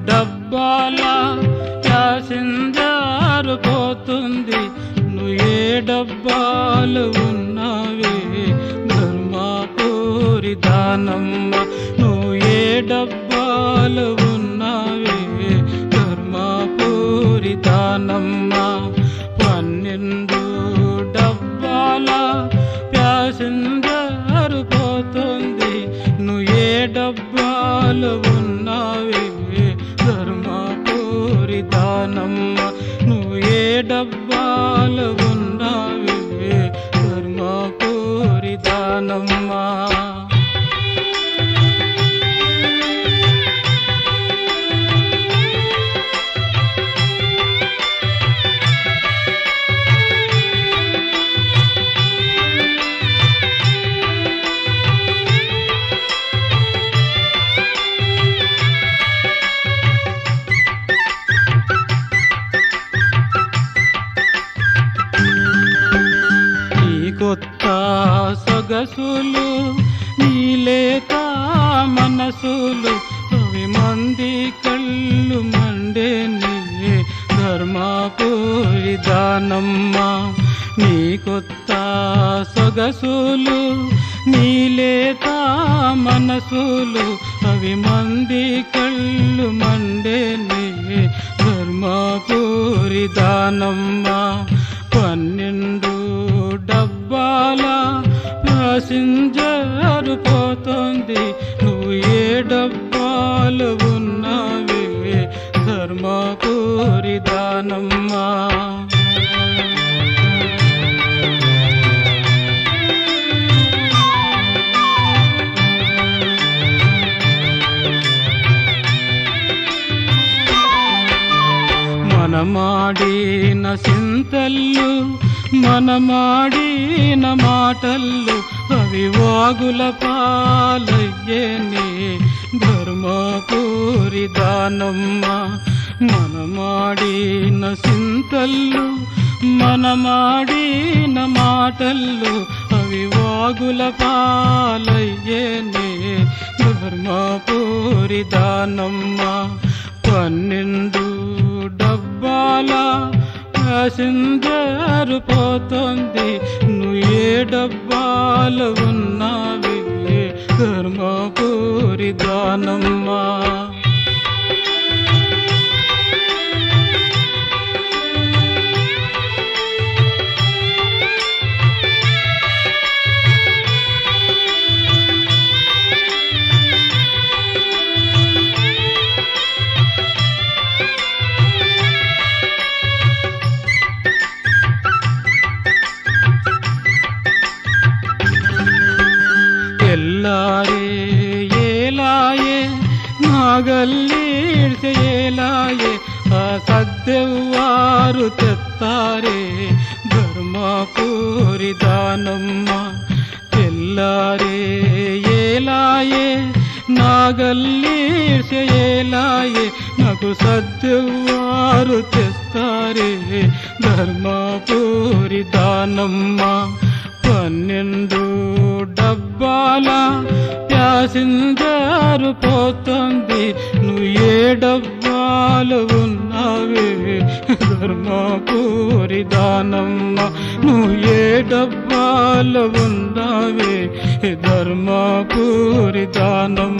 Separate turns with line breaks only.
డబ్బాల ప్యాసింజర్ పోతుంది నువ్వు ఏ డబ్బాలు ఉన్నావే ధర్మాపూరి దానమ్మ నువ్వు ఏ డబ్బాలు ఉన్నావే ధర్మాపూరి దానమ్మ పన్నెండు డబ్బాల ప్యాసింజర్ పోతుంది నువ్వు ఏ డబ్బాలు ఉన్నావే ధర్మాపూరి దానమ్మ నువ్వు ఏ డబ్బాలు ఉన్నావే ధర్మాపూరి దానమ్మ నీ కొత్త సొగసులు నీ లేత మనసులు అవి మంది కళ్ళు మండే నీ ధర్మాపూరి దానమ్మ నీ కొత్త సొగసులు నీ లేత మనసులు అవి మంది కళ్ళు మండే నీ ధర్మాపూరి దానమ్మ పన్నెండు డబ్బాల ప్యాసింజర్ పోతుంది నువ్వు ఏ డబ్బాలు ఉన్నావే ధర్మపూరి దానమ్మా మనమాడిన సింతల్లు మనమాడిన మాటల్లు అవి వాగుల పాలయ్యేని ధర్మపూరి దానమ్మ మనమాడిన సింతల్లు మనమాడిన మాటల్లు అవి వాగుల పాలయ్యేని ధర్మపూరి దానమ్మ పన్నెండు డబ్బాల ప్యాసింజర్ పోతుంది నువ్వు ఏ డబ్బాలు ఉన్నావి ధర్మపూరి దానమ్మా ಎಲ್ಲಾರೇ ಏಲಾಯೆ ನಾಗಲ್ಲೀಡ್ಸೆ ಏಲಾಯೆ ಆ ಸದ್ದೆವ್ವಾರು ತೆತ್ತಾರೆ ಧರ್ಮಪೂರಿ ದಾನಮ್ಮ ಎಲ್ಲಾರೇ ಏಲಾಯೆ నాగల్లీర్సె ఏలాయే నాకు సద్దువారు తెస్తారే ధర్మపూరి దానమ్మ పన్నెండు డబ్బాల ప్యాసింజర్ పోతుంది నువ్వు ఏ డబ్బాలు ఉన్నావే ధర్మపూరి దానమ్మ నువ్వు ఏ డబ్బాలు ఉన్నావే ధర్మపూరి దానమ్మ